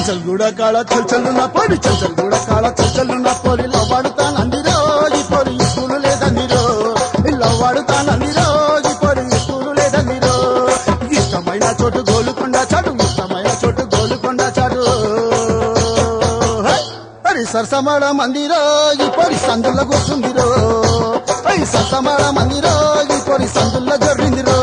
చంచల్ గూడ కాళ చల్చల్లు నా పోరి చంచల్ గూడ కాళ చల్చల్లు నా పోరి లవ్వాడుతానందిరో ఈ పోరి స్కూలు లేదందిరో లవ్వాడుతానందిరో ఈ పోరి స్కూలు లేదందిరో ఇష్టమైన చోటు గోలుకొండ చాటు ఇష్టమైన చోటు గోలుకొండ చాటు హై! అరి సరసమాడ మందిరో ఈ పొరి సందుల కూర్చుందిరో అయి సరసమాడ మందిరో ఈ పొరి సందుల్లో జొర్రిందిరో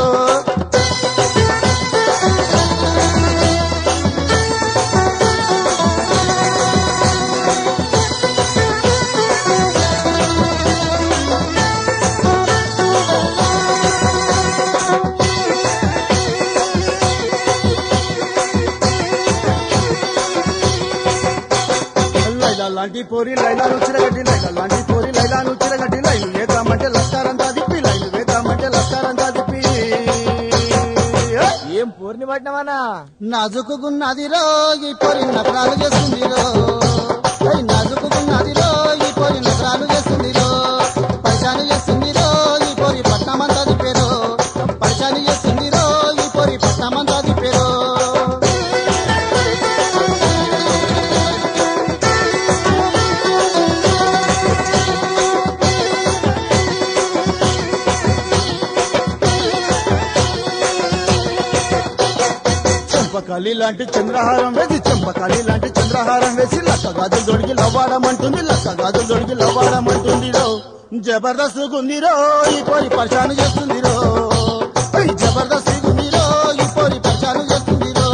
లైలా లాంటి పోరి లైలాను చిరగడ్డి లైలా లాంటి పోరి లైలాను చిరగడ్డి లైలు వేద్దామంటే లస్కారంతా దిప్పి లైలు వేద్దామంటే లస్కారంతా దిప్పి ఏం పూర్ణి పట్టినవనా నాజుకున్నది రో ఈ పొరి నకరాలు చేస్తుంది రో ఏయ్ నాజుకున్నది రో ఈ పొరి నకరాలు చేస్తుంది రో పరిశాని చేస్తుంది రో ఈ పొరి పట్నమంతా దిప్పేరో పరిశాని చేస్తుంది రో ఈ పొరి పట్నమంతా దిప్పేరో చెంపకాలి లాంటి చంద్రహారం వేసి చెంపకాలి లాంటి చంద్రహారం వేసి లక్క గాజులు దొడికి లవ్వాడమంటుంది లక్క గాజులు దొడికి లవ్వాడమంటుంది రో జబర్దస్త్ గుందిరో ఈ పోరి పరిశాను చేస్తుంది రో ఏయ్ జబర్దస్త్ గుందిరో ఈ పోరి పరిశాను చేస్తుంది రో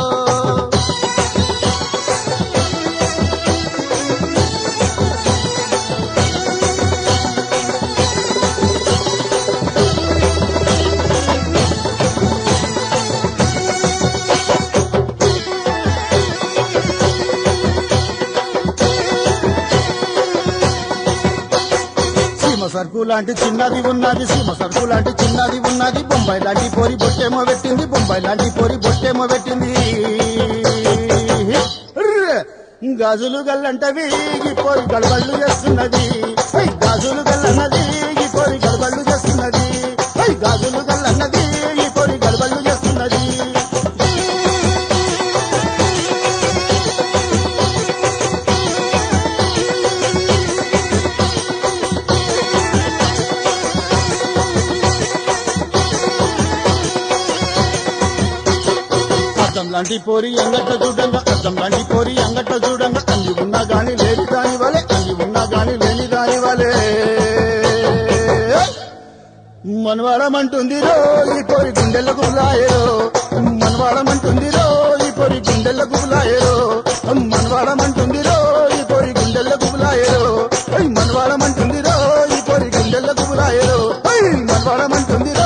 సీమ సరుకు లాంటి చిన్నది ఉన్నది సీమ సరుకు లాంటి చిన్నది ఉన్నది బొంబాయి లాంటి పోరి బొట్టేమో పెట్టింది బొంబాయి లాంటి పోరి బొట్టేమో పెట్టింది ర్ర్! గాజులు గల్లంటవి ఈ పోరి గడబళ్ళు చేస్తున్నది ఐ గాజులు గల్లన్నది ఈ పోరి గడబళ్ళు చేస్తున్నది ఐ గాజులు గల్లన్నది ఈ పోరి గడబళ్ళు చేస్తున్నది అద్దం లాంటి పోరి అంగట్ట చూడంగా అద్దం లాంటి పోరి అంగట్ట చూడంగా అంది ఉన్నా గాని లేని దాని వలె అంది ఉన్నా గాని లేని దాని వలె మనవాడమంటుంది రో ఈ పొరి గుండెల గుబులాయరో మనవాడమంటుంది రో ఈ పొరి గుండెల గుబులాయరో మనవాడమంటుంది రో ఈ పొరి గుండెల గుబులాయరో మనవాడమంటుంది రో ఈ పొరి గుండెల గుబులాయరో మనవాడమంటుంది రో